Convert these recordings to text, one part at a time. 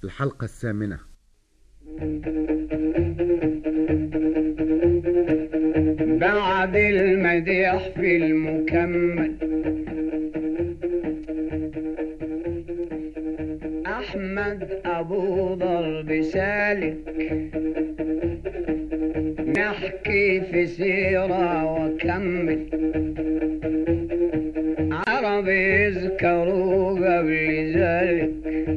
الحلقة الثامنة بعد المديح في المكمل أحمد أبو ضرب سالك نحكي في سيرة وكمل عرب يذكروا قبل ذلك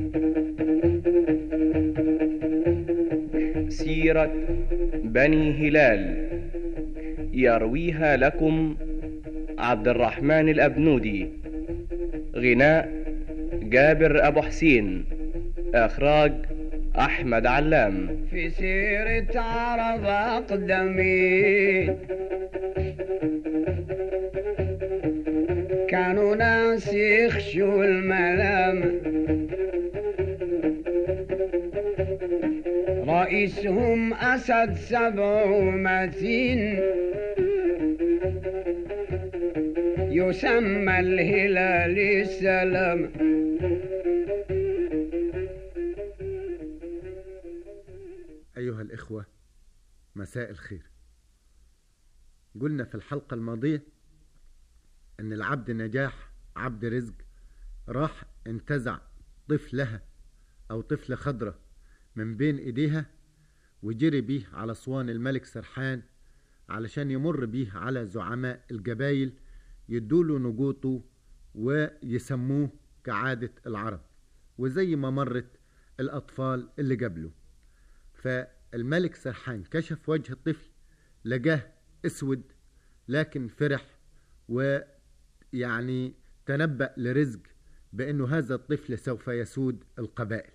سيرة بني هلال يرويها لكم عبد الرحمن الأبنودي غناء جابر أبو حسين إخراج أحمد علام في سيرة عرب أقدمين كانوا ناس يخشوا الملامة رئيسهم أسد سبع متين يسمى الهلال السلام أيها الإخوة مساء الخير قلنا في الحلقة الماضية أن العبد نجاح عبد رزق راح انتزع طفلها أو طفلة خضرة من بين إيديها وجري بيه على صوان الملك سرحان علشان يمر بيه على زعماء الجبايل يدوله نجوطه ويسموه كعادة العرب وزي ما مرت الأطفال اللي قبله فالملك سرحان كشف وجه الطفل لقاه اسود لكن فرح ويعني تنبأ لرزق بأنه هذا الطفل سوف يسود القبائل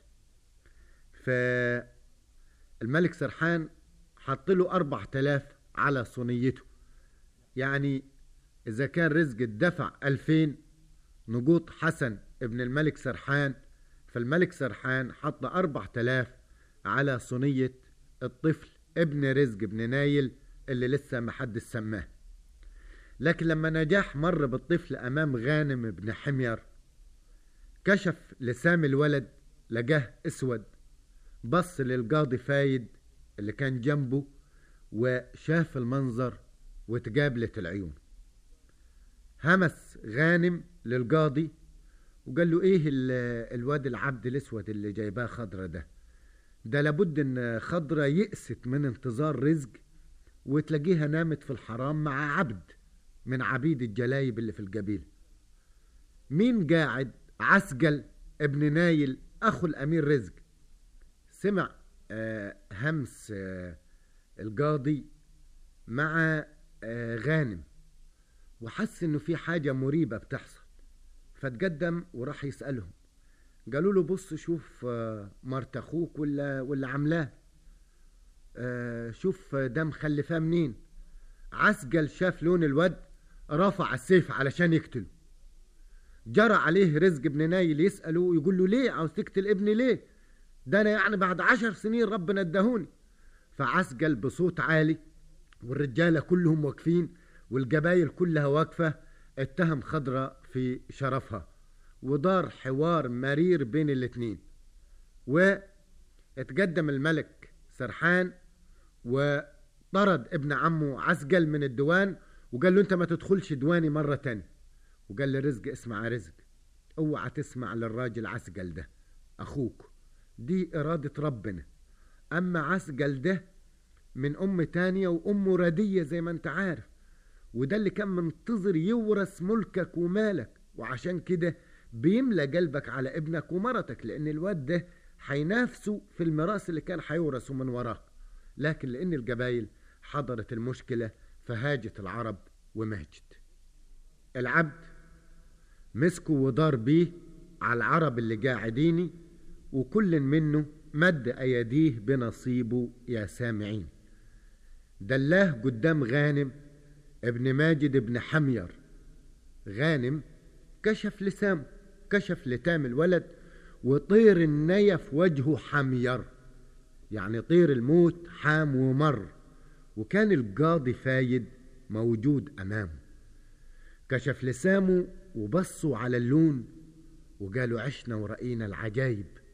فالملك سرحان حط له أربع تلاف على صينيته يعني إذا كان رزق الدفع ألفين نجوط حسن ابن الملك سرحان فالملك سرحان حط أربع تلاف على صينية الطفل ابن رزق ابن نايل اللي لسه محدش سماه لكن لما نجاح مر بالطفل أمام غانم ابن حمير كشف لسام الولد لقاه اسود بص للقاضي فايد اللي كان جنبه وشاف المنظر وتقابلت العيون همس غانم للقاضي وقال له ايه الواد العبد الاسود اللي جايباه خضرة ده ده لابد ان خضرة يأست من انتظار رزق وتلاقيها نامت في الحرام مع عبد من عبيد الجلايب اللي في القبيلة مين قاعد عسجل ابن نايل اخو الامير رزق سمع آه همس آه القاضي مع آه غانم وحس انه في حاجة مريبة بتحصل فتقدم وراح يسألهم قالوا له بص شوف مرت اخوك ولا ولا عاملاه شوف ده مخلفاه منين عسجل شاف لون الواد رفع السيف علشان يقتله جرى عليه رزق ابن نايل يسأله يقول له ليه عاوز تقتل ابني ليه ده انا يعني بعد عشر سنين ربنا ادهوني فعسجل بصوت عالي والرجالة كلهم واقفين والجبايل كلها واقفة اتهم خضرة في شرفها ودار حوار مرير بين الاتنين واتقدم الملك سرحان وطرد ابن عمه عسجل من الديوان وقال له انت ما تدخلش دواني مرة تانية وقال لرزق اسمع يا رزق اوعى تسمع للراجل عسجل ده اخوك دي ارادة ربنا اما عسجل ده من ام تانية وامه ردية زي ما انت عارف وده اللي كان منتظر يورث ملكك ومالك وعشان كده بيملى قلبك على ابنك ومرتك لان الواد ده هينافسه في الميراث اللي كان هيورثه من وراه لكن لان الجبايل حضرت المشكلة فهاجت العرب ومهجت العبد مسكه ودار بيه على العرب اللي قاعديني وكل منه مد ايديه بنصيبه يا سامعين دلاه قدام غانم ابن ماجد ابن حمير غانم كشف لسامه كشف لتام الولد وطير النية في وجهه حمير يعني طير الموت حام ومر وكان القاضي فايد موجود أمامه كشف لسامه وبصوا على اللون وقالوا عشنا ورأينا العجايب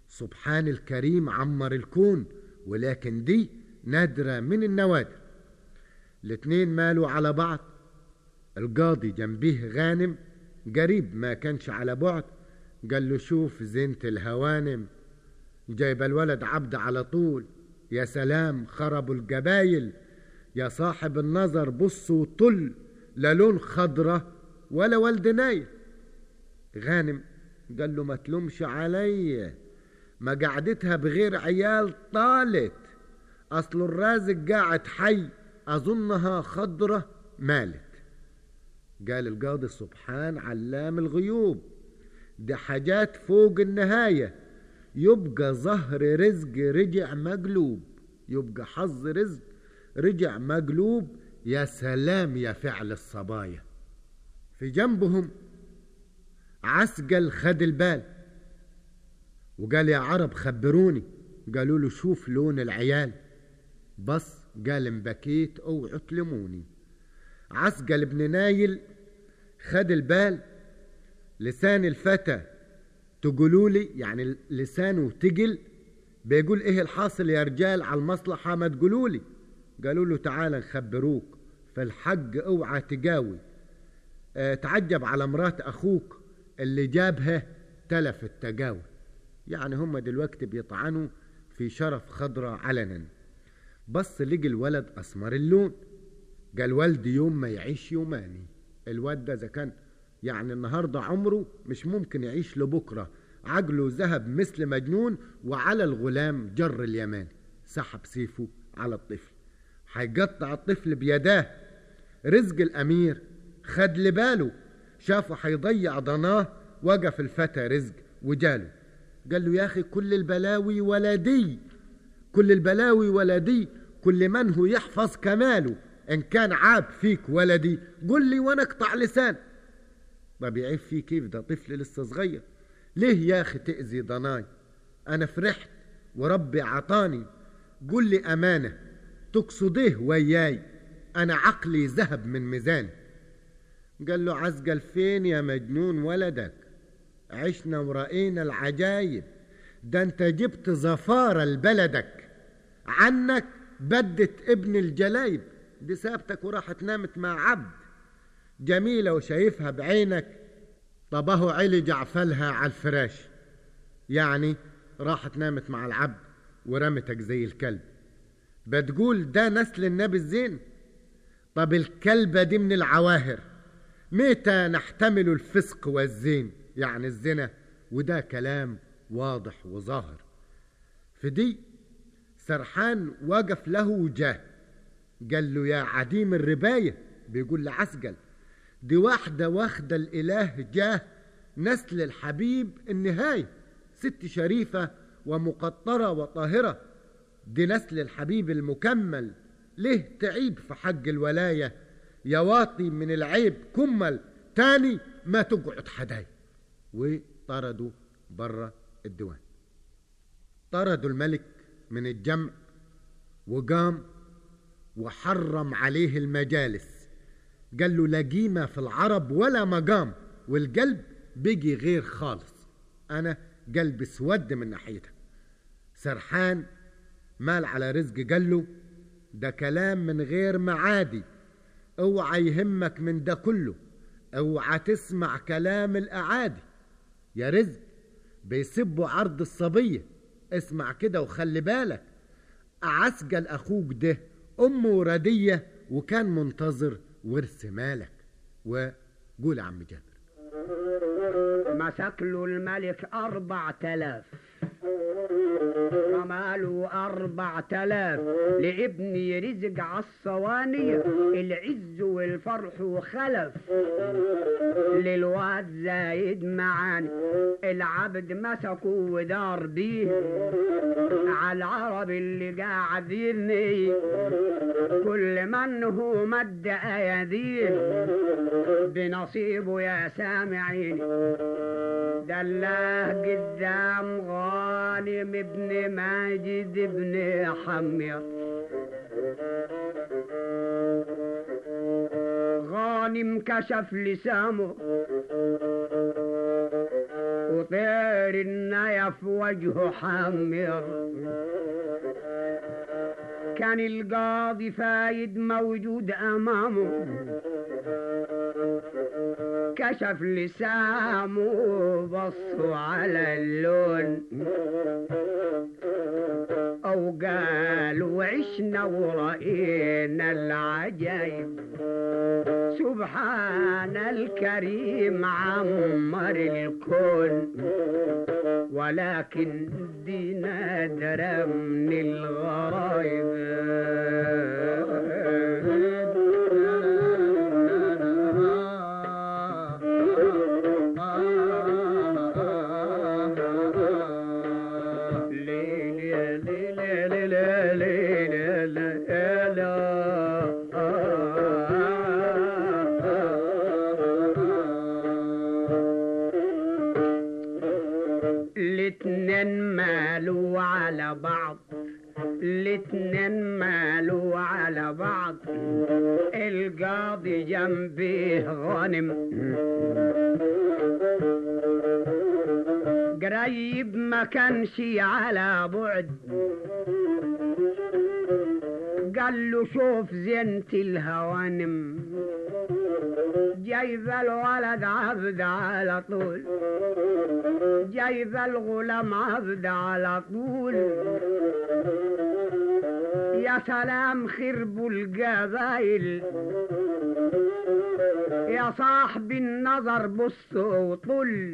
سبحان الكريم عمر الكون ولكن دي نادرة من النوادر الاتنين مالوا على بعض القاضي جنبيه غانم قريب ما كانش على بعد قال له شوف زينة الهوانم جايب الولد عبد على طول يا سلام خربوا الجبايل يا صاحب النظر بص وطل لا لون خضرة ولا ولد نايل غانم قال له ما تلومش عليا ما قعدتها بغير عيال طالت اصل الرازق قاعد حي اظنها خضرة مالت قال القاضي سبحان علام الغيوب دي حاجات فوق النهاية يبقى ظهر رزق رجع مقلوب يبقى حظ رزق رجع مقلوب يا سلام يا فعل الصبايا في جنبهم عسقل خد البال وقال يا عرب خبروني قالوا له شوف لون العيال بص قال مبكيت اوعوا تلموني عسقل ابن نايل خد البال لسان الفتى تقولوا لي يعني لسانه تقل بيقول ايه الحاصل يا رجال على المصلحة ما تقولوا لي قالوا له تعال نخبروك فالحق اوعى تقاوي اه تعجب على مرات اخوك اللي جابها تلف التقاوي يعني هم دلوقتي بيطعنوا في شرف خضرة علنا بص لقي الولد اسمر اللون قال والدي يوم ما يعيش يوماني الواد ده اذا كان يعني النهارده عمره مش ممكن يعيش لبكره عقله ذهب مثل مجنون وعلى الغلام جر اليماني سحب سيفه على الطفل هيقطع الطفل بيداه رزق الامير خد لباله شافه هيضيع ضناه وقف الفتى رزق وجاله قال له يا اخي كل البلاوي ولدي كل البلاوي ولدي كل من هو يحفظ كماله ان كان عاب فيك ولدي قل لي وانا اقطع لسان ما بيعيب فيه كيف ده طفل لسه صغير ليه يا اخي تأذي ضناي انا فرحت وربي عطاني قل لي امانة تقصديه وياي انا عقلي ذهب من ميزاني قال له عزقل فين يا مجنون ولدك عشنا ورأينا العجايب ده انت جبت زفارة لبلدك عنك بدت ابن الجلايب دي سابتك وراحت نامت مع عبد جميلة وشايفها بعينك طبه علي جعفلها على الفراش يعني راحت نامت مع العبد ورمتك زي الكلب بتقول ده نسل النبي الزين طب الكلبة دي من العواهر متى نحتمل الفسق والزين يعني الزنا وده كلام واضح وظاهر في دي سرحان وقف له وجاه قال له يا عديم الرباية بيقول لعسقل دي واحدة واخدة الإله جاه نسل الحبيب النهاية ست شريفة ومقطرة وطاهرة دي نسل الحبيب المكمل ليه تعيب في حق الولاية يا واطي من العيب كمل تاني ما تقعد حداي وطردوا برا الديوان طردوا الملك من الجمع وقام وحرم عليه المجالس قال له لا قيمة في العرب ولا مقام والقلب بيجي غير خالص أنا قلبي اسود من ناحيتها سرحان مال على رزق قال له ده كلام من غير معادي اوعى يهمك من ده كله اوعى تسمع كلام الأعادي يا رزق بيسبوا عرض الصبية اسمع كده وخلي بالك عسجل أخوك ده أمه ردية وكان منتظر ورث مالك وقول يا عم جابر مسك له الملك أربع تلاف رماله أربع تلاف لابني رزق عالصواني العز والفرح وخلف للواد زايد معاني العبد مسكه ودار بيه على العرب اللي قاعد يرمي كل من هو مد اياديه بنصيبه يا سامعين دلاه قدام غانم ابن ماجد ابن حمير غانم كشف لسامه وطير النيف وجهه حمر كان القاضي فايد موجود امامه كشف لسامه بصوا على اللون او قالوا عشنا ورأينا العجايب سبحان الكريم عمر الكون ولكن دي نادرة من الاتنين مالوا على بعض الاتنين مالوا على بعض القاضي جنبيه غانم قريب ما كانش على بعد قال له شوف زينة الهوانم جايب الولد عبد على طول جايب الغلام عبد على طول يا سلام خربوا القبايل يا صاحب النظر بص وطل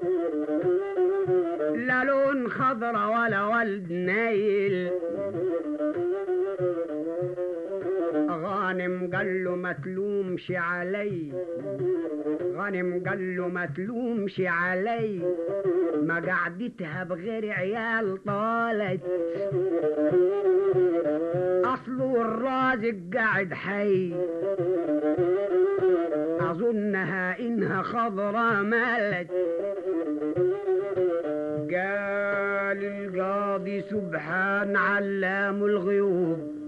لا لون خضرة ولا ولد نايل غانم قال له ما تلومش علي غانم قال له ما تلومش علي ما قعدتها بغير عيال طالت اصله الرازق قاعد حي اظنها انها خضرة مالت قال القاضي سبحان علام الغيوب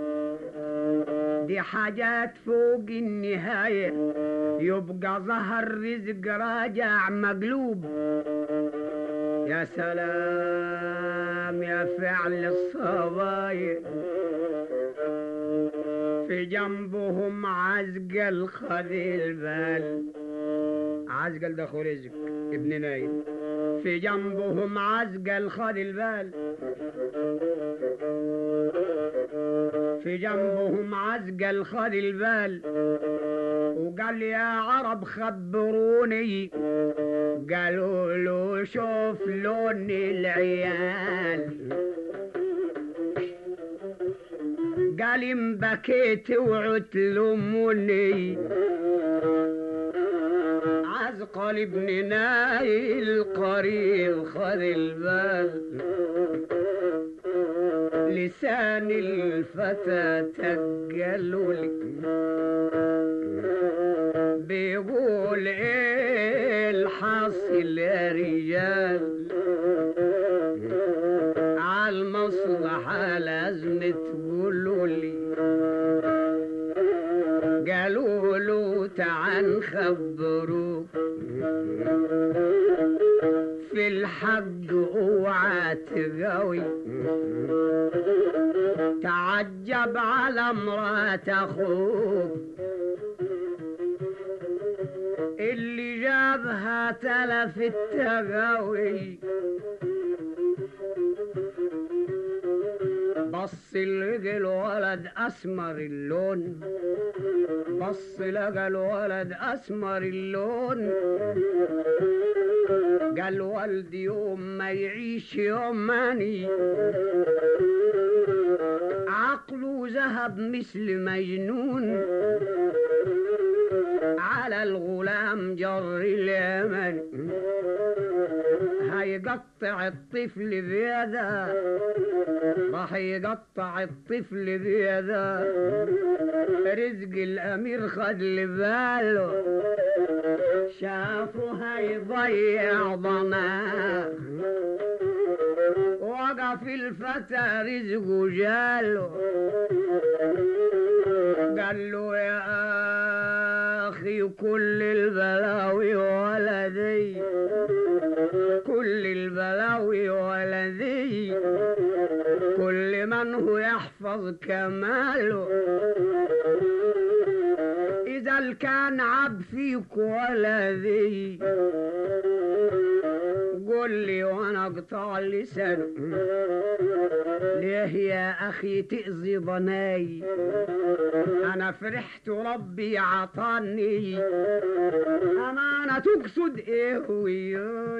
دي حاجات فوق النهاية يبقى ظهر رزق راجع مقلوب يا سلام يا فعل الصبايا في جنبهم عزقل خذ البال عزقل ده أخو رزق ابن نايل في جنبهم عزقل خذ البال في جنبهم عزقل خذ البال وقال يا عرب خبروني قالوا له شوف لون العيال قال إن بكيت وعتلموني عزقل ابن نايل قريب خذ البال لسان الفتى تقلولي بيقول ايه الحاصل يا رجال عالمصلحة لازم تقولوا لي قالوا له تعال خبروك في الحق اوعى تقوي تعجب على مرات اخوك اللي جابها تلف التقوي بص لقى الولد اسمر اللون بص لقى الولد اسمر اللون قال والدي يوم ما يعيش يوماني عقله ذهب مثل مجنون على الغلام جر اليمن هيقطع الطفل بيده راح يقطع الطفل بيده رزق الامير خد باله شافه هيضيع ضناه وقف الفتى رزقه جاله قال له يا اخي كل البلاوي ولدي كل البلاوي ولذي كل من هو يحفظ كماله إذا كان عب فيك ولذي قول لي وانا اقطع لسانه ليه يا اخي تأذي ضناي انا فرحت ربي عطاني امانة تقصد ايه وياي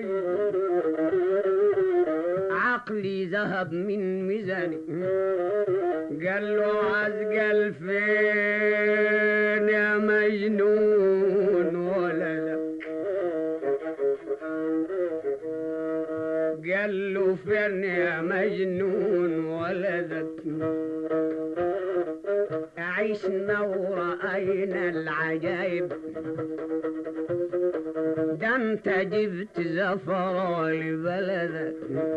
عقلي ذهب من ميزاني قال له عزقل فين يا مجنون ولدك قال له فين يا مجنون ولدك عشنا ورأينا العجايب ده انت جبت زفرة لبلدك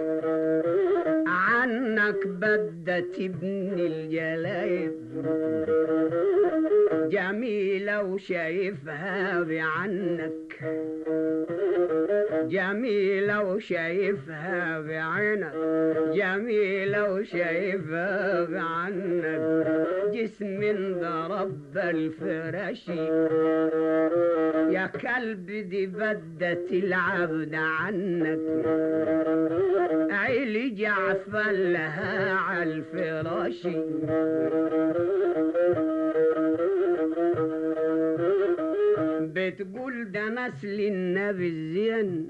عنك بدت ابن الجلايب جميلة وشايفها بعنك جميلة وشايفها بعينك جميلة وشايفها بعنك جسم ضرب الفراشي يا كلب دي بدت العبد عنك عيلي جعفر لها على الفراشي بتقول ده نسل النبي الزين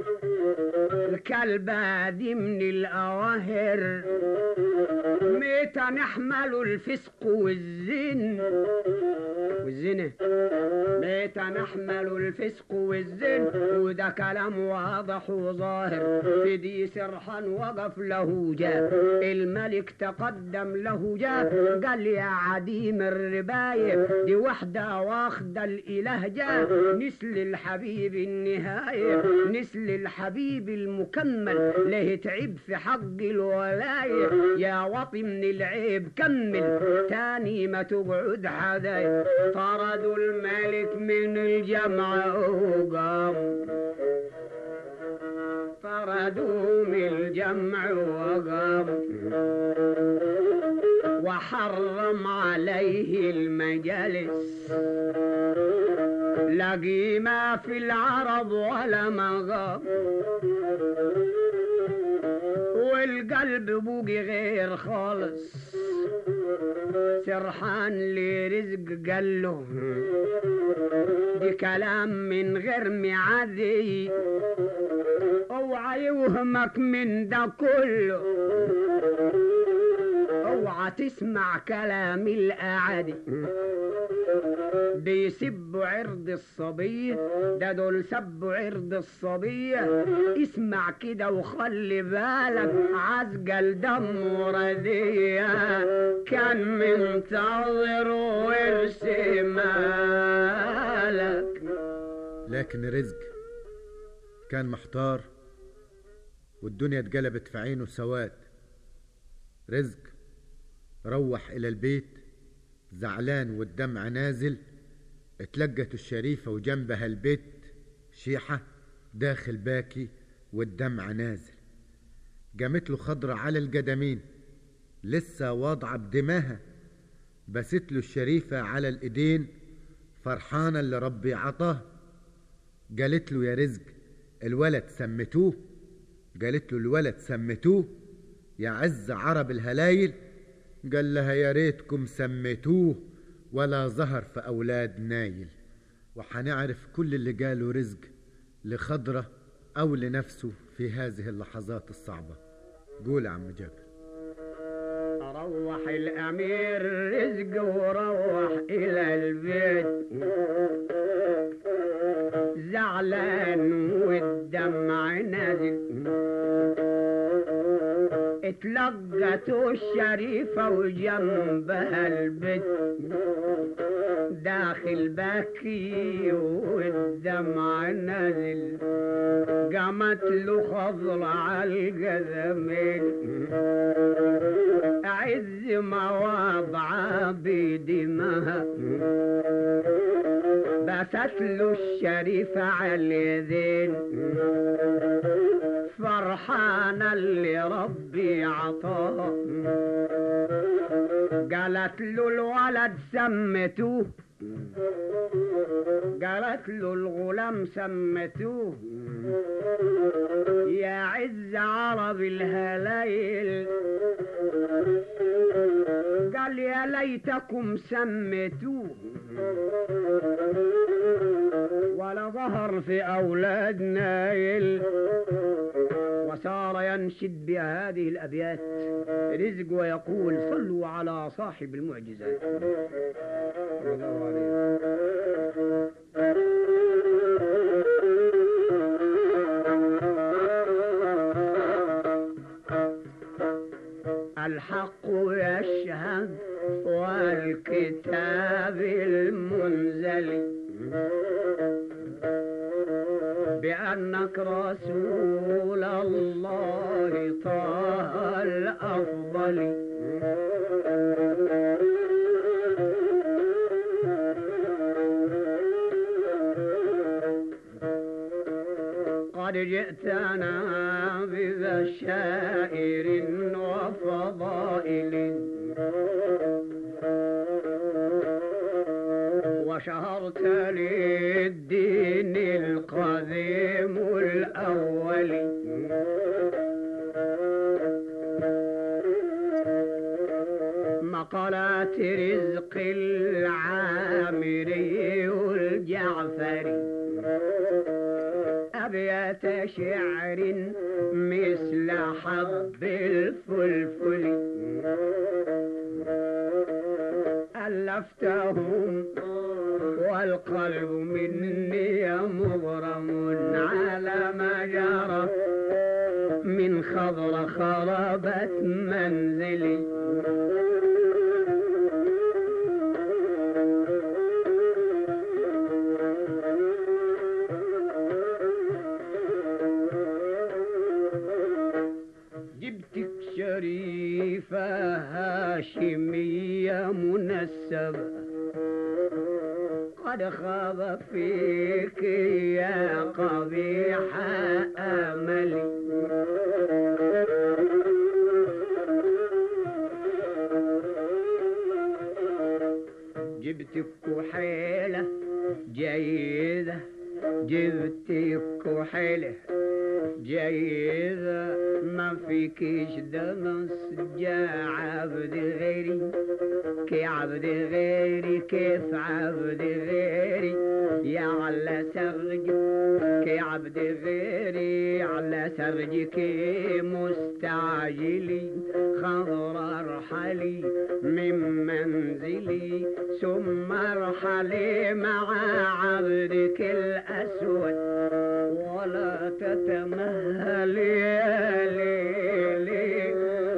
الكلبة دي من الأواهر متى نحمل الفسق والزين والزنا متى نحمل الفسق والزين وده كلام واضح وظاهر في دي سرحان وقف له جاء الملك تقدم له جاء قال يا عديم الرباية دي وحدة واخدة الإله جاء نسل الحبيب النهاية نسل الحبيب المكمل ليه تعب في حق الولاية يا وطي من العيب كمل تاني ما تقعد حدايا طردوا الملك من الجمع وقام طردوا من الجمع وقام وحرم عليه المجالس لقي ما في العرب ولا مغام والقلب بوقي غير خالص سرحان لرزق قال له دي كلام من غير معادي اوعى يوهمك من ده كله اوعى تسمع كلام الاعادي بيسبوا عرض الصبية ده دول سبوا عرض الصبية اسمع كده وخلي بالك عزقل دم ردية كان منتظر ورث مالك لكن رزق كان محتار والدنيا اتقلبت في عينه سواد رزق روح إلى البيت زعلان والدمع نازل اتلقت الشريفة وجنبها البيت شيحة داخل باكي والدمع نازل قامت له خضرة على القدمين لسه واضعة بدماها بست له الشريفة على الإيدين فرحانة اللي ربي عطاه قالت له يا رزق الولد سمتوه قالت له الولد سمتوه يا عز عرب الهلايل قال لها يا ريتكم سميتوه ولا ظهر في أولاد نايل وحنعرف كل اللي قاله رزق لخضرة أو لنفسه في هذه اللحظات الصعبة قول يا عم جابر روح الأمير رزق وروح إلى البيت زعلان والدمع نازل اتلقته الشريفة وجنبها البيت داخل باكي والدمع نازل قامت له خضرة على القدمين أعز مواضع بدمها بست له الشريفة على اليدين فرحانة اللي ربي عطاه قالت له الولد سمتوه قالت له الغلام سمتوه يا عز عرب الهلايل قال يا ليتكم سمتوه ولا ظهر في أولاد نايل وصار ينشد بهذه الأبيات رزق ويقول صلوا على صاحب المعجزات صلى الله عليه الحق يشهد والكتاب المنزل بأنك رسول الله طه الأفضل قد جئتنا ببشائر وفضائل وشهرت للدين القديم الأول مقالات رزق العامري والجعفري أبيات شعر مثل حب الفلفل ألفتهم والقلب مني مغرم على ما جرى من خضر خربت منزلي جبتك شريفة هاشمية منسبة قد خاب فيك يا قبيح أملي جبتك كحيلة جيدة جبتك كحيلة جيدة ما فيكيش دمس جا عبد غيري كي عبد غيري كيف عبد غيري يا على سرج كي عبد غيري على سرجك مستعجلي خضر ارحلي من منزلي ثم ارحلي مع عبدك الاسود ولا تتمهل يا ليلي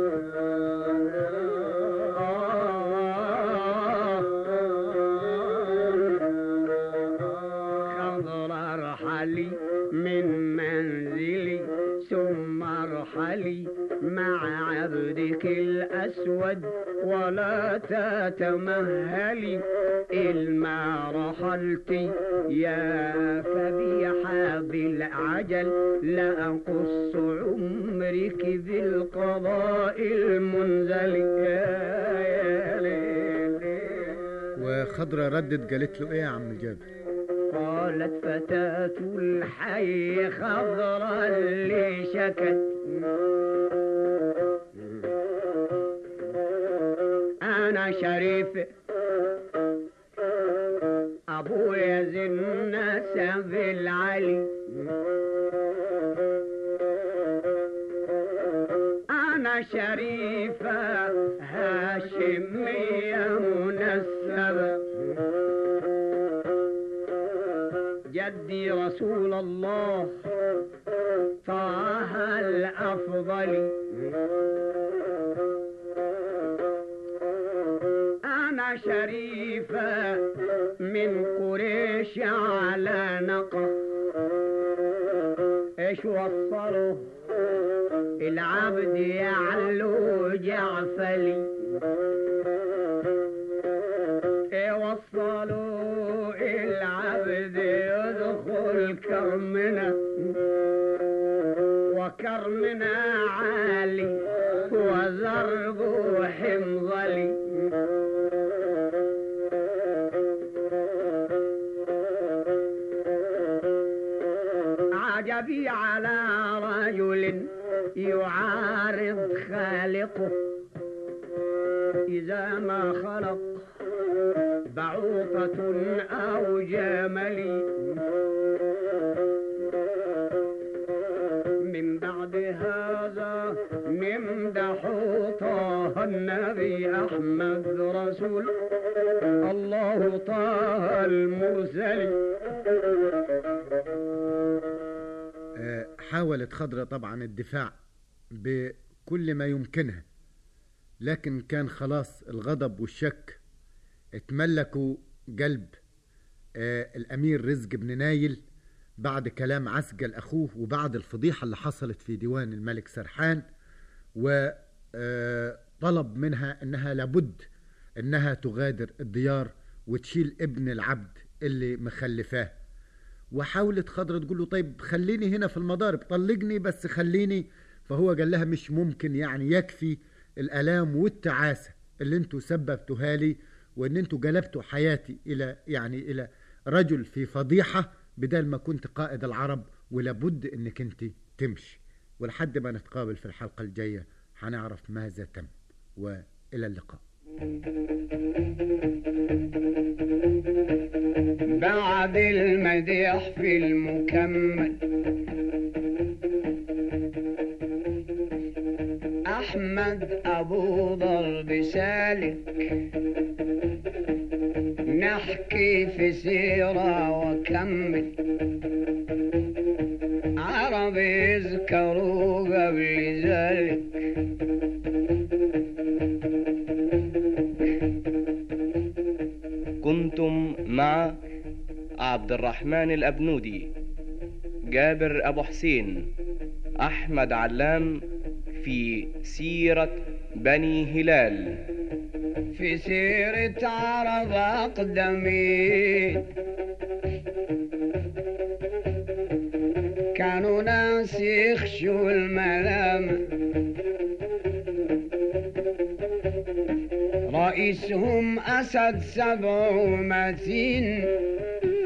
خضر ارحلي من منزلي ثم ارحلي مع عبدك الأسود ولا تتمهلي إلما رحلت يا فبيحة بالعجل لأقص عمرك بالقضاء المنزل يا يا ليلي وخضرة ردت قالت له ايه يا عم جابر قالت فتاة الحي خضرا اللي شكت أنا شريف أبويا زنا سبيل علي أنا شريفة هاشمية منسبة جدي رسول الله طه الأفضل أنا شريفة من قريش على نقة إيش وصله العبد يعلو جعفلي إيه وصلوا العبد يدخل كرمنا وكر النار من عالي وزربه حمضلي عجبي على رجل يعارض خالقه إذا ما خلق بعوضة أو جمل من بعد هذا نمدح طه النبي أحمد رسول الله طه المرسل آه، حاولت خضرة طبعا الدفاع بكل ما يمكنها لكن كان خلاص الغضب والشك اتملكوا قلب آه، الأمير رزق بن نايل بعد كلام عسجل أخوه وبعد الفضيحة اللي حصلت في ديوان الملك سرحان وطلب منها أنها لابد أنها تغادر الديار وتشيل ابن العبد اللي مخلفاه وحاولت خضرة تقول له طيب خليني هنا في المضارب طلقني بس خليني فهو قال لها مش ممكن يعني يكفي الآلام والتعاسة اللي انتوا سببتوها لي وان انتوا قلبتوا حياتي الى يعني الى رجل في فضيحة بدل ما كنت قائد العرب ولابد انك انت تمشي ولحد ما نتقابل في الحلقة الجاية هنعرف ماذا تم والى اللقاء بعد المديح في المكمل أحمد أبو ضرب سالك نحكي في سيرة وكمل عرب يذكروا قبل ذلك كنتم مع عبد الرحمن الأبنودي جابر أبو حسين أحمد علام في سيرة بني هلال في سيرة عرب أقدمين كانوا ناس يخشوا الملام رئيسهم أسد سبع متين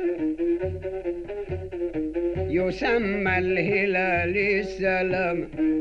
يسمى الهلال السلام